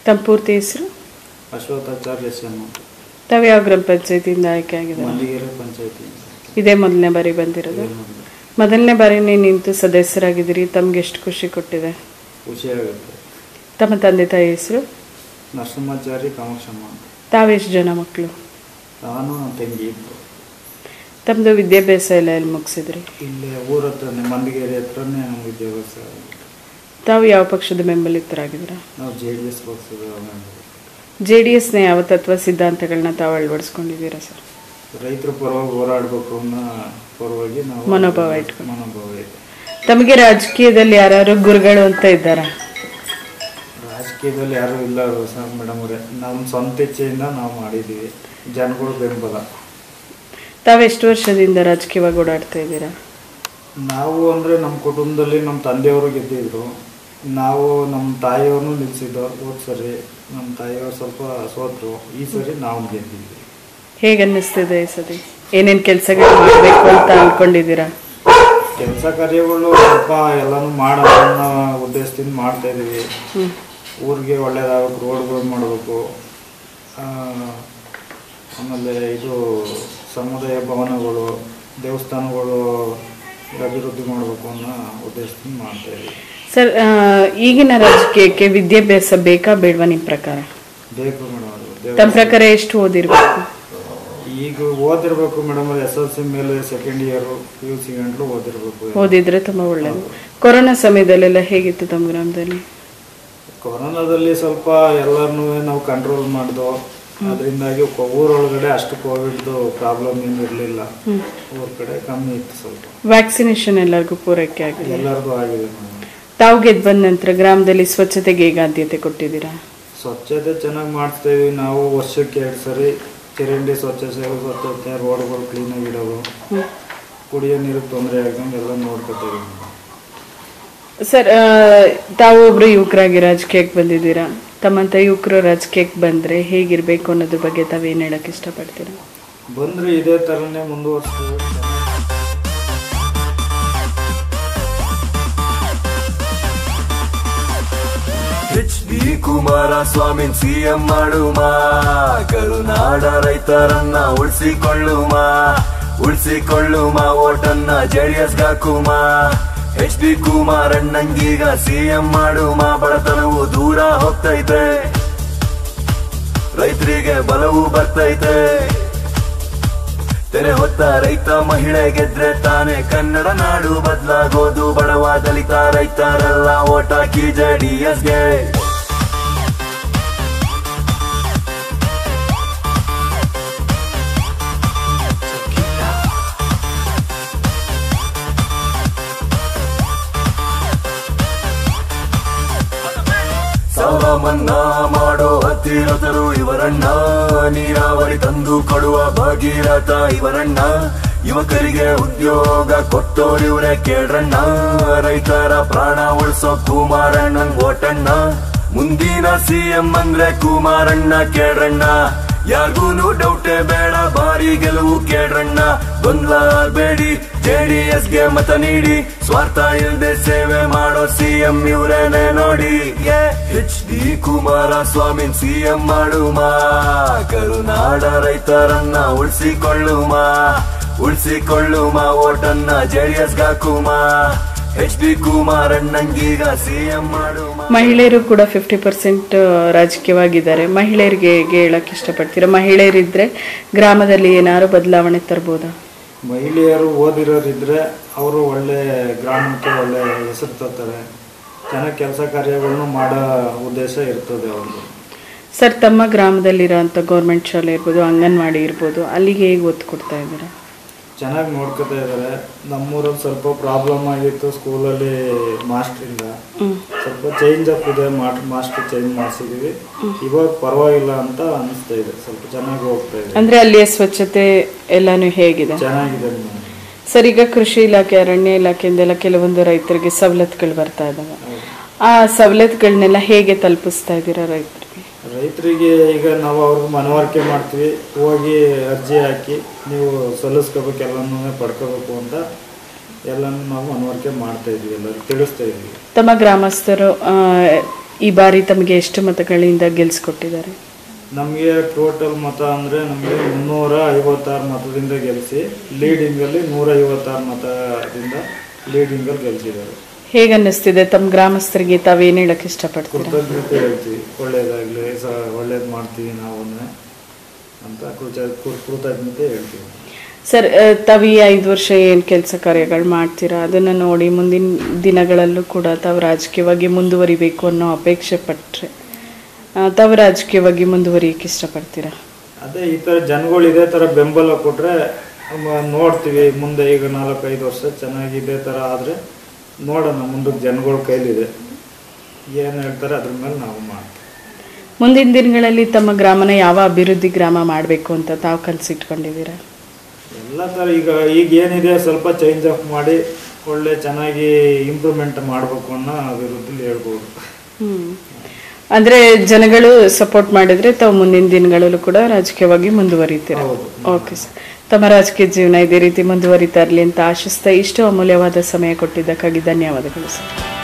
ತಮ್ಮ ಪೂರ್ತಿ ಹೆಸರು ಅಶ್ವತ್ಥಾಚಾರ್ಯ ಎಸ್ ಎಂ ಅಂತ ತಾವು ಯಾವ ಗ್ರಾಮ ಪಂಚಾಯತಿಯಿಂದ ಆಯ್ಕೆ ಆಗಿದ್ದಾರೆ ಮಲ್ಲಿಗೆರೆ ಪಂಚಾಯತಿ ಇದೇ ಮೊದಲನೇ ಬಾರಿ ಬಂದಿರೋದು ಮೊದಲನೇ ಬಾರಿನೇ ನಿಂತು ಸದಸ್ಯರಾಗಿದ್ದೀರಿ ತಮ್ಗೆ ಎಷ್ಟು ಖುಷಿ ಕೊಟ್ಟಿದೆ ಖುಷಿಯಾಗುತ್ತೆ ತಮ್ಮ ತಂದೆ ತಾಯಿ ಹೆಸರು ನರಸಿಂಹಾಚಾರಿ ಕಾಮಾಕ್ಷಮ್ಮ ಅಂತ ತಾವೆಷ್ಟು ಜನ ಮಕ್ಕಳು ನಾನು ನನ್ನ ತಂಗಿ ಇಬ್ಬರು ತಮ್ಮದು ವಿದ್ಯಾಭ್ಯಾಸ ಎಲ್ಲ ಎಲ್ಲಿ ಮುಗಿಸಿದ್ರಿ ಇಲ್ಲೇ ಊರ ಹತ್ರನೇ ಮಂದಿಗೇರಿ ಹತ್ರನೇ ನಮ್ಮ ವಿದ್ಯಾಭ್ಯಾಸ ತಾವು ಯಾವ ಪಕ್ಷದ ಬೆಂಬಲಿತರಾಗಿದ್ದೀರಾ ನಾವು ಜೆ ಡಿ ಎಸ್ ಪಕ್ಷದ ಜೆ ಡಿ ಎಸ್ನ ಯಾವ ತತ್ವ ಸಿದ್ಧಾಂತಗಳನ್ನ ತಾವು ಅಳವಡಿಸ್ಕೊಂಡಿದ್ದೀರಾ ಸರ್ ರೈತರ ಪರವಾಗಿ ಹೋರಾಡಬೇಕು ಅನ್ನೋ ಪರವಾಗಿ ನಾವು ಮನೋಭಾವ ಇಟ್ಕೊಂಡು. ಮನೋಭಾವ ಇದೆ ತಮಗೆ ರಾಜಕೀಯದಲ್ಲಿ ಯಾರು ಗುರುಗಳು ಅಂತ ಇದ್ದಾರಾ ರಾಜಕೀಯದಲ್ಲಿ ಯಾರೂ ಇಲ್ಲ ಸರ್ ಮೇಡಮ್ ಅವರೇ ನಮ್ಮ ಸ್ವಂತ ಇಚ್ಛೆಯಿಂದ ನಾವು ಮಾಡಿದ್ದೀವಿ ಜನಗಳು ಬೆಂಬಲ ತಾವೆಷ್ಟು ವರ್ಷದಿಂದ ರಾಜಕೀಯವಾಗಿ ಓಡಾಡ್ತಾ ಇದ್ದೀರಾ ನಾವು ಅಂದರೆ ನಮ್ಮ ಕುಟುಂಬದಲ್ಲಿ ನಮ್ಮ ತಂದೆಯವರು ಗೆದ್ದಿದ್ರು ನಾವು ನಮ್ಮ ತಾಯಿಯವ್ರನ್ನೂ ನಿಲ್ಲಿಸಿದ್ದು ಹೋದ ಸರಿ ನಮ್ಮ ತಾಯಿಯವರು ಸ್ವಲ್ಪ ಸೋತರು ಈ ಸರಿ ನಾವು ಗೆದ್ದಿದ್ವಿ ಹೇಗೆ ಅನ್ನಿಸ್ತಿದೆ ಈ ಸತಿ ಏನೇನು ಕೆಲಸಗಳು ಮಾಡಬೇಕು ಅಂತ ಅನ್ಕೊಂಡಿದ್ದೀರಾ ಕೆಲಸ ಕಾರ್ಯಗಳು ಸ್ವಲ್ಪ ಎಲ್ಲನೂ ಮಾಡೋಣ ಅನ್ನೋ ಉದ್ದೇಶದಿಂದ ಮಾಡ್ತಾ ಇದ್ದೀವಿ ಹ್ಮ್. ಊರಿಗೆ ಒಳ್ಳೇದಾಗಬೇಕು ರೋಡ್ಗಳು ಮಾಡಬೇಕು ಆಮೇಲೆ ಇದು ಸಮುದಾಯ ಭವನಗಳು ದೇವಸ್ಥಾನಗಳು ಅಭಿವೃದ್ಧಿ ಮಾಡಬೇಕು ಅನ್ನೋ ಉದ್ದೇಶದಿಂದ ಮಾಡ್ತಾ ಇದ್ದೀವಿ ಸರ್ ಆ, ಈಗಿನ ರಾಜಕೀಯಕ್ಕೆ ವಿದ್ಯಾಭ್ಯಾಸ ಬೇಕಾ ಬೇಡವಾ ನಿಮ್ಮ ಪ್ರಕಾರ ಬೇಕು ಮೇಡಮ್ ಅದು ತಮ್ಮ ದೇವ- ಪ್ರಕಾರ ಎಷ್ಟು ಓದಿರ್ಬೇಕು ಈಗ ಓದಿರ್ಬೇಕು ಮೇಡಮ್ ಎಸ್ ಎಲ್ ಸಿ ಮೇಲೆ second year P U C ಗಂಟಲು ಓದಿರ್ಬೇಕು ಓದಿದ್ರೆ ತುಂಬ ಒಳ್ಳೆಯದು ಕೊರೋನಾ ಸಮಯದಲ್ಲೆಲ್ಲ ಹೇಗಿತ್ತು ತಮ್ಮ ಗ್ರಾಮದಲ್ಲಿ ಕೊರೋನಾದಲ್ಲಿ ಸ್ವಲ್ಪ ಎಲ್ಲರನ್ನೂ ನಾವು ಕಂಟ್ರೋಲ್ ಮಾಡ್ದು ಅದರಿಂದಾಗಿ ಊರೊಳಗಡೆ ಅಷ್ಟು ಕೋವಿಡ್ದು ಪ್ರಾಬ್ಲಮ್ ಏನು ಇರಲಿಲ್ಲ ಊರ ಕಡೆ ಕಮ್ಮಿ ಇತ್ತು ಸ್ವಲ್ಪ ವ್ಯಾಕ್ಸಿನೇಷನ್ ಎಲ್ಲರಿಗೂ ಪೂರೈಕೆ ಆಗಿದೆ ಎಲ್ಲರಿಗೂ ಆಗಿದೆ ಮೇಡಮ್ ತಾವು ಗೆದ್ದು ಬಂದ ನಂತರ ಗ್ರಾಮದಲ್ಲಿ ಸ್ವಚ್ಛತೆಗೆ ಹೇಗೆ ಆದ್ಯತೆ ಕೊಟ್ಟಿದ್ದೀರಾ ಸ್ವಚ್ಛತೆ ಚೆನ್ನಾಗಿ ಮಾಡ್ತೇವೆ ನಾವು ವರ್ಷಕ್ಕೆ ಎರಡು ಸರಿ ಚರಂಡಿ ಸ್ವಚ್ಛತೆ ಸ್ವಚ್ಛತೆ ರೋಡ್ಗಳು ಕ್ಲೀನಾಗಿ ಇಡೋದು ಹ್ಮ್. ಕುಡಿಯೋ ನೀರಿಗೆ ತೊಂದರೆ ಆಗ್ದಂಗೆ ಎಲ್ಲ ನೋಡ್ಕೊತೇವೆ ಸರ್ ಆ, ತಾವು ಒಬ್ರು ಯುವಕರಾಗಿ ರಾಜಕೀಯಕ್ಕೆ ಬಂದಿದ್ದೀರಾ ತಮ್ಮಂತ ಯುವಕರು ರಾಜಕೀಯಕ್ಕೆ ಬಂದ್ರೆ ಹೇಗಿರ್ಬೇಕು ಅನ್ನೋದ್ರ ಬಗ್ಗೆ ತಾವೇನು ಹೇಳಕ್ ಇಷ್ಟಪಡ್ತೀರಾ ಬಂದ್ರೆ ಇದೇ ಥರನೇ ಮುಂದುವರ್ಸ್ತೀವಿ ಎಚ್ ಡಿ ಕುಮಾರಸ್ವಾಮಿ ಸಿಎಂ ಮಾಡುಮ ಕರುನಾಡ ರೈತರನ್ನ ಉಳಿಸಿಕೊಳ್ಳುಮ ಉಳಿಸಿಕೊಳ್ಳುಮ ಓಟನ್ನ ಜೆಡಿಎಸ್ ಹಾಕುಮ ಎಚ್ ಡಿ ಕುಮಾರಣ್ಣಂಗೀಗ ಸಿಎಂ ಮಾಡುಮ ಬಡತನವು ದೂರ ಹೋಗ್ತೈತೆ ರೈತರಿಗೆ ಬಲವು ಬರ್ತೈತೆ ತೆರೆ ಹೊತ್ತ ರೈತ ಮಹಿಳೆ ಗೆದ್ರೆ ತಾನೇ ಕನ್ನಡ ನಾಡು ಬದಲಾಗೋದು ಬಡವ ದಲಿತ ರೈತರೆಲ್ಲ ಓಟ್ ಹಾಕಿ ಜೆಡಿಎಸ್ಗೆ ಸಾಲ ಮನ್ನಾ ಮಾಡೋ ಹತ್ತಿರತರು ಇವರಣ್ಣ ನೀರಾವರಿ ತಂದು ಕೊಡುವ ಭಗೀರಥ ಇವರಣ್ಣ ಯುವಕರಿಗೆ ಉದ್ಯೋಗ ಕೊಟ್ಟೋರಿವ್ರೆ ಕೇಳ್ರಣ್ಣ ರೈತರ ಪ್ರಾಣ ಉಳಿಸೋ ಕುಮಾರಣ್ಣನ್ ಓಟಣ್ಣ ಮುಂದಿನ ಸಿಎಂ ಅಂದ್ರೆ ಕುಮಾರಣ್ಣ ಕೇಳ್ರಣ್ಣ ಯಾರಿಗೂನು ಡೌಟೇ ಬೇಡ ಬಾರಿ ಗೆಲುವು ಕೇಳ್ರಣ್ಣ ಗೊಂದಲ ಬೇಡಿ ಜೆಡಿಎಸ್ ಗೆ ಮತ ನೀಡಿ ಸ್ವಾರ್ಥ ಇಲ್ಲದೆ ಸೇವೆ ಮಾಡೋ ಸಿಎಂ ಇವ್ರೇನೆ ನೋಡಿ ಎಚ್ ಡಿ ಕುಮಾರಸ್ವಾಮಿ ಸಿಎಂ ಮಾಡುಮ ಕರುನಾಡ ರೈತರನ್ನ ಉಳಿಸಿಕೊಳ್ಳುಮ ಉಳಿಸಿಕೊಳ್ಳುಮ ಓಟನ್ನ ಜೆಡಿಎಸ್ ಹಾಕುಮ ಎಚ್ ಡಿ ಕುಮಾರಣ್ಣಂಗೀಗ ಸಿಎಂ ಮಾಡುಮ ಮಹಿಳೆಯರು ಕೂಡ ಫಿಫ್ಟಿ ಪರ್ಸೆಂಟ್ ರಾಜಕೀಯವಾಗಿದ್ದಾರೆ ಮಹಿಳೆಯರಿಗೆ ಹೇಗೆ ಹೇಳಕ್ ಇಷ್ಟಪಡ್ತೀರಾ ಮಹಿಳೆಯರಿದ್ರೆ ಗ್ರಾಮದಲ್ಲಿ ಏನಾದ್ರು ಬದಲಾವಣೆ ತರ್ಬೋದಾ ಮಹಿಳೆಯರು ಓದಿರೋರಿದ್ರೆ ಅವರು ಒಳ್ಳೆ ಗ್ರಾಮಕ್ಕೆ ಒಳ್ಳೆ ಹೆಸರು ತರ್ತಾರೆ ಚೆನ್ನಾಗಿ ಕೆಲಸ ಕಾರ್ಯಗಳನ್ನು ಮಾಡೋ ಉದ್ದೇಶ ಇರ್ತದೆ ಅವ್ರದ್ದು ಸರ್ ತಮ್ಮ ಗ್ರಾಮದಲ್ಲಿರೋಂಥ ಗೌರ್ಮೆಂಟ್ ಶಾಲೆ ಇರ್ಬೋದು ಅಂಗನವಾಡಿ ಇರ್ಬೋದು ಅಲ್ಲಿಗೆ ಹೇಗೆ ಒತ್ತು ಕೊಡ್ತಾ ಇದ್ದೀರಾ ಚೆನ್ನಾಗಿ ನೋಡ್ಕೊತಾ ಇದ್ದಾರೆ ನಮ್ಮೂರಲ್ಲಿ ಸ್ವಲ್ಪ ಪ್ರಾಬ್ಲಮ್ ಆಗಿತ್ತು ಸ್ಕೂಲಲ್ಲಿ ಮಾಸ್ಟ್ರಿಂದ ಹ್ಮ್. ಸ್ವಲ್ಪ ಚೇಂಜ್ ಅಪ್ ಇದೆ ಮಾಸ್ಟರ್ ಚೇಂಜ್ ಮಾಡಿಸಿದೀವಿ ಇವಾಗ ಪರವಾಗಿಲ್ಲ ಅಂತ ಅನಿಸ್ತಾ ಇದೆ ಸ್ವಲ್ಪ ಚೆನ್ನಾಗಿ ಹೋಗ್ತಾ ಇದೆ ಅಂದ್ರೆ ಅಲ್ಲಿಯ ಸ್ವಚ್ಛತೆ ಎಲ್ಲಾನು ಹೇಗಿದೆ ಚೆನ್ನಾಗಿದೆ ಮೇಡಮ್. ಸರ್ ಈಗ ಕೃಷಿ ಇಲಾಖೆ ಅರಣ್ಯ ಇಲಾಖೆಯಿಂದೆಲ್ಲ ಕೆಲವೊಂದು ರೈತರಿಗೆ ಸವಲತ್ತುಗಳು ಬರ್ತಾ ಇದಾವೆ ಆ ಸವಲತ್ತುಗಳನ್ನೆಲ್ಲ ಹೇಗೆ ತಲುಪಿಸ್ತಾ ಇದ್ದೀರಾ ರೈತರಿಗೆ ರೈತರಿಗೆ ಈಗ ನಾವು ಅವ್ರಿಗೆ ಮನವರಿಕೆ ಮಾಡ್ತೀವಿ ಹೋಗಿ ಅರ್ಜಿ ಹಾಕಿ ನೀವು ಸಲ್ಲಿಸ್ಕೋಬೇಕು ಎಲ್ಲನೂ ಪಡ್ಕೋಬೇಕು ಅಂತ ಎಲ್ಲನೂ ನಾವು ಮನವರಿಕೆ ಮಾಡ್ತಾ ಇದ್ವಿ ಎಲ್ಲರೂ ತಿಳಿಸ್ತಾ ಇದ್ವಿ ತಮ್ಮ ಗ್ರಾಮಸ್ಥರು ಆ, ಈ ಬಾರಿ ತಮಗೆ ಎಷ್ಟು ಮತಗಳಿಂದ ಗೆಲ್ಸ್ಕೊಟ್ಟಿದ್ದಾರೆ ನಮಗೆ ಟೋಟಲ್ ಮತ ಅಂದರೆ ನಮಗೆ ಮುನ್ನೂರ ಐವತ್ತಾರು ಮತದಿಂದ ಗೆಲ್ಲಿಸಿ ಲೀಡಿಂಗಲ್ಲಿ ನೂರ ಐವತ್ತಾರು ಮತದಿಂದ ಲೀಡಿಂಗಲ್ಲಿ ಗೆಲ್ಸಿದ್ದಾರೆ ಹೇಗೆ ಅನ್ನಿಸ್ತಿದೆ ತಮ್ಮ ಗ್ರಾಮಸ್ಥರಿಗೆ ತಾವೇನು ಹೇಳಕ್ ಇಷ್ಟಪಡ್ತೀರಾ ಕೃತಜ್ಞತೆ ಹೇಳ್ತೀವಿ ಒಳ್ಳೇದಾಗಲಿ ಸ ಒಳ್ಳೇದು ಮಾಡ್ತೀವಿ ನಾವು ಅಂತ ಕೃತ ಕೃ- ಕೃತಜ್ಞತೆ ಹೇಳ್ತೀವಿ ಸರ್ ಆ, ತಾವು ಈ ಐದು ವರ್ಷ ಏನು ಕೆಲಸ ಕಾರ್ಯಗಳು ಮಾಡ್ತೀರಾ ಅದನ್ನು ನೋಡಿ ಮುಂದಿನ ದಿನಗಳಲ್ಲೂ ಕೂಡ ತಾವು ರಾಜಕೀಯವಾಗಿ ಮುಂದುವರಿಬೇಕು ಅನ್ನೋ ಅಪೇಕ್ಷೆ ಪಟ್ಟರೆ ತಾವು ರಾಜಕೀಯವಾಗಿ ಮುಂದುವರಿಯಕ್ಕೆ ಇಷ್ಟಪಡ್ತೀರಾ ಅದೇ ಈ ಥರ ಜನಗಳು ಇದೇ ಥರ ಬೆಂಬಲ ಕೊಟ್ಟರೆ ನೋಡ್ತೀವಿ ಮುಂದೆ ಈಗ ನಾಲ್ಕೈದು ವರ್ಷ ಚೆನ್ನಾಗಿ ಇದೇ ಥರ ಆದರೆ ನೋಡೋಣ ಮುಂದಕ್ಕೆ ಜನಗಳ ಕೈಲಿದೆ ಏನು ಹೇಳ್ತಾರೆ ಅದ್ರ ಮೇಲೆ ನಾವು ಮಾಡ್ತೀವಿ ಮುಂದಿನ ದಿನಗಳಲ್ಲಿ ತಮ್ಮ ಗ್ರಾಮನ ಯಾವ ಅಭಿವೃದ್ಧಿ ಗ್ರಾಮ ಮಾಡಬೇಕು ಅಂತ ತಾವು ಕನಸಿಟ್ಕೊಂಡಿದ್ದೀರಾ ಎಲ್ಲ ಥರ ಈಗ ಈಗ ಏನಿದೆ ಸ್ವಲ್ಪ ಚೇಂಜ್ ಆಫ್ ಮಾಡಿ ಒಳ್ಳೆ ಚೆನ್ನಾಗಿ ಇಂಪ್ರೂವ್ಮೆಂಟ್ ಮಾಡಬೇಕು ಅನ್ನೋ ಅಭಿವೃದ್ಧಿಲಿ ಹೇಳ್ಬೋದು ಹ್ಮ್ ಅಂದ್ರೆ ಜನಗಳು ಸಪೋರ್ಟ್ ಮಾಡಿದ್ರೆ ತಾವು ಮುಂದಿನ ದಿನಗಳಲ್ಲೂ ಕೂಡ ರಾಜಕೀಯವಾಗಿ ಮುಂದುವರಿತೀರಾ ಹೌದು. ಓಕೆ ಸರ್ ತಮ್ಮ ರಾಜಕೀಯ ಜೀವನ ಇದೇ ರೀತಿ ಮುಂದುವರಿತಾ ಇರಲಿ ಅಂತ ಆಶಿಸ್ತಾ ಇಷ್ಟು ಅಮೂಲ್ಯವಾದ ಸಮಯ ಕೊಟ್ಟಿದ್ದಕ್ಕಾಗಿ ಧನ್ಯವಾದಗಳು ಸರ್